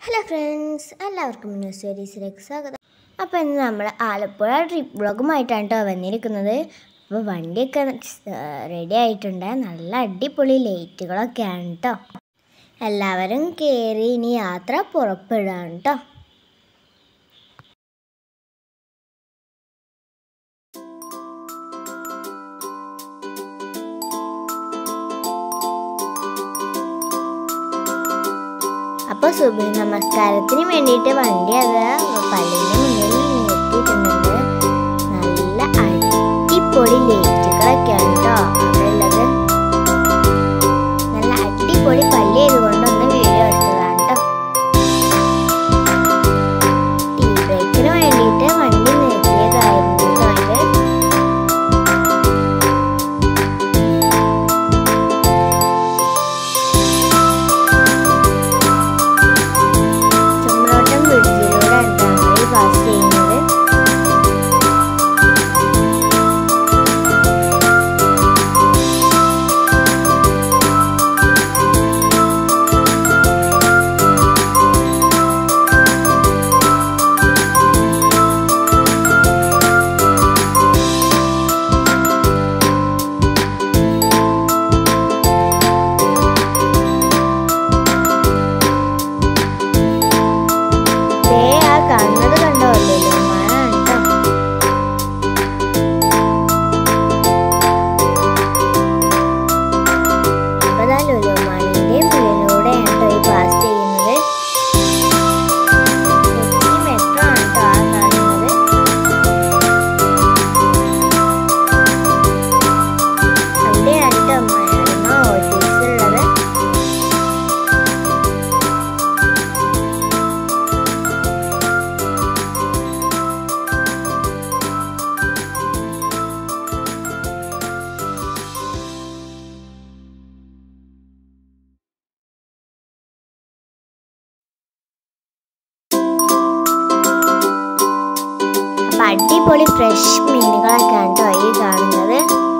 Hello friends എല്ലാവർക്കും news സീരീസിലേക്ക് സ്വാഗതം അപ്പോൾ ഇന്ന് നമ്മൾ ആലപ്പുഴ ട്രിപ്പ് വ്ളോഗുമായിട്ടാണ് കേട്ടോ വന്നിരിക്കുന്നത് അപ്പോൾ വണ്ടിയൊക്കെ റെഡി ആയിട്ടുണ്ട് നല്ല അടിപൊളി ലൈറ്റുകളൊക്കെയാണ് കേട്ടോ എല്ലാവരും കയറി ഇനി യാത്ര പുറപ്പെടുകയാണ് കേട്ടോ അപ്പോൾ സുബി നമസ്കാരത്തിന് വേണ്ടിയിട്ട് വണ്ടി അത് പള്ളിൻ്റെ മുന്നിൽ നിർത്തിയിട്ടുണ്ട് നല്ല അടിപൊളി ലൈറ്റുകളൊക്കെയാണ് കേട്ടോ അവിടെ ഉള്ളത് നല്ല അടിപൊളി പള്ളി ആയതുകൊണ്ടൊന്ന് വീഡിയോ എടുത്തതാണ് കേട്ടോ ടീ ബ്രേക്കിന് വേണ്ടിയിട്ട് വണ്ടി നിർത്തിയതായിരുന്നു കേട്ടോ ഇത് ചമ്രോട്ടം ബ്രിഡ്ജിലൂടെ എന്താണ് പാസ് ചെയ്യുന്നത് ദേ ആ കാണുന്നത് കണ്ടോ ലുലുമാളാണ് കേട്ടോ അപ്പൊ ദാ ലുലുമാളിന്റെ മുന്നിലൂടെയാണ് കേട്ടോ ഈ പാസ് ചെയ്യുന്നത് കൊച്ചി മെട്രോ ആണ് കേട്ടോ ആ കാണുന്നത് അവിടെയാണ് കേട്ടോ മനോരമ ഓഫീസ് ഉള്ളത് അപ്പൊ അടിപൊളി ഫ്രഷ് മീനുകളൊക്കെയാണ് കേട്ടോ ഈ കാണുന്നത്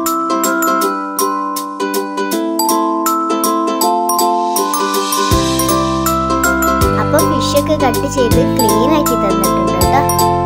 അപ്പൊ ഫിഷൊക്കെ കട്ട് ചെയ്ത് ക്ലീൻ ആക്കി തന്നിട്ടുണ്ട് കേട്ടോ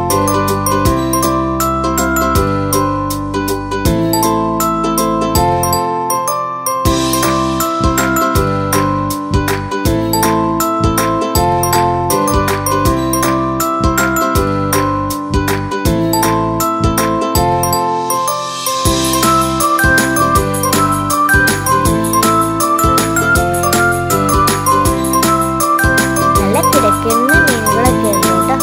നല്ല കിടക്കുന്ന മീനുകളൊക്കെ ഉണ്ട് കേട്ടോ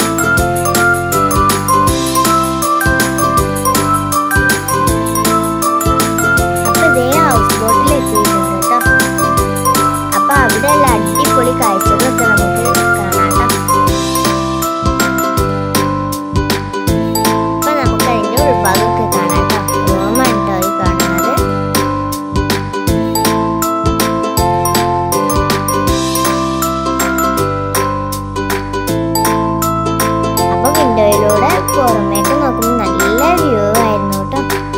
അപ്പൊ ഇതേ ഹൗസ് ബോട്ടിൽ എത്തിയിട്ടുണ്ട് കേട്ടോ അപ്പൊ അവിടെയുള്ള അടിപൊളി കാഴ്ചകളൊക്കെ നമുക്ക് കാണാം ട്ടോ. അപ്പൊ നമുക്ക് അതിന്റെ ഉൾഭാഗമൊക്കെ കാണാം കേട്ടോ റൂമാണ് കേട്ടോ ഈ കാണുന്നത് അപ്പൊ വിൻഡോയിലൂടെ പുറമേക്ക് നോക്കുമ്പോൾ നല്ല വ്യൂ ആയിരുന്നു കേട്ടോ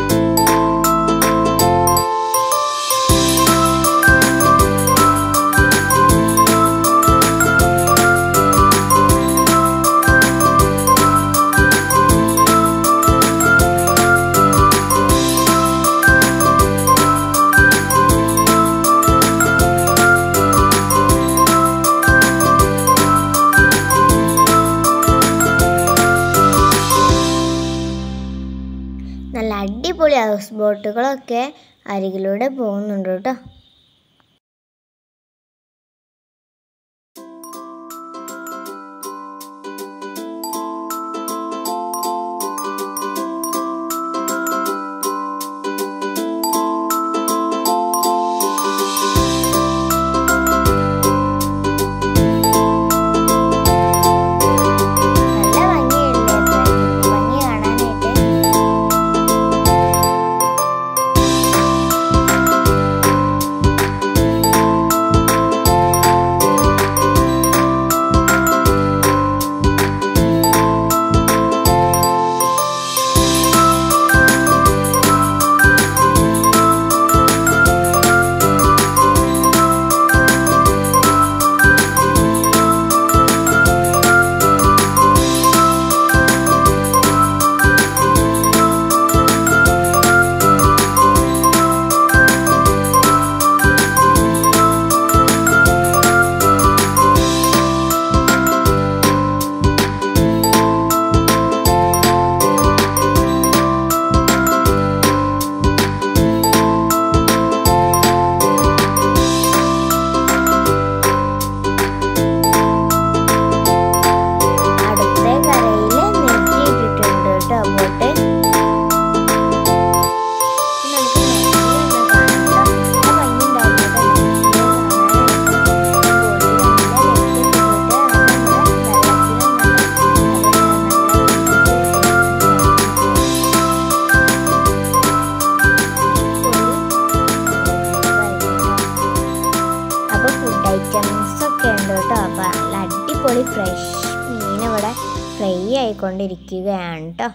നല്ല അടിപൊളി ഹൗസ് ബോട്ടുകളൊക്കെ അരികിലൂടെ പോകുന്നുണ്ട് കേട്ടോ നല്ല ഭംഗിയല്ലേ പ്രകൃതി ഭംഗി കാണാനായിട്ട് അടിപൊളി ഫ്രഷ് മീൻ ഇവിടെ ഫ്രൈ ആയിക്കൊണ്ടിരിക്കുകയാണ് കേട്ടോ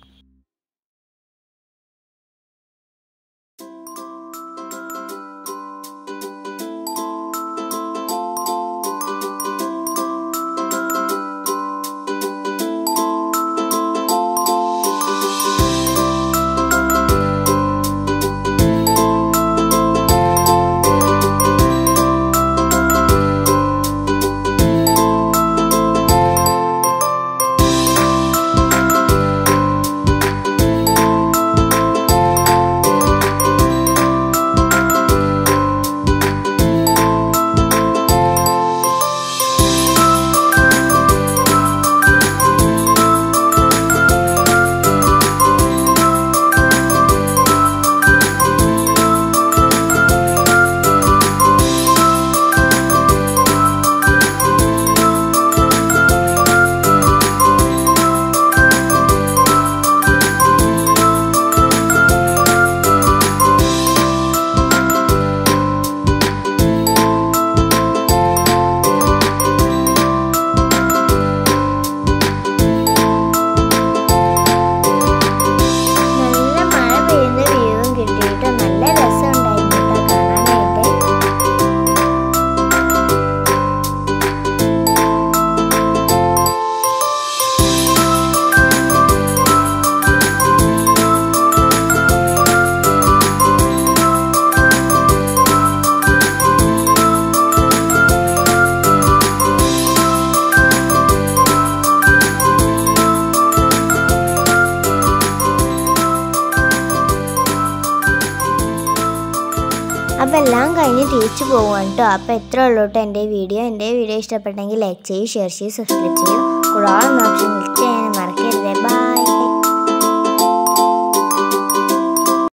നല്ല മഴ പെയ്യുന്ന വ്യൂവും കിട്ടിയിട്ട് നല്ല രസം ഉണ്ടായിരുന്നു കേട്ടോ കാണാനായിട്ട് അപ്പോൾ എല്ലാം കഴിഞ്ഞ് തിരിച്ചു പോവാണ് കേട്ടോ അപ്പോൾ എത്ര ഉള്ളൂ കേട്ടോ എൻ്റെ വീഡിയോ എൻ്റെ വീഡിയോ ഇഷ്ടപ്പെട്ടെങ്കിൽ ലൈക്ക് ചെയ്യൂ ഷെയർ ചെയ്യൂ സബ്സ്ക്രൈബ് ചെയ്യൂ കൂടാതെ ഓപ്ഷൻ ക്ലിക്ക് ചെയ്യാൻ മറക്കരുത്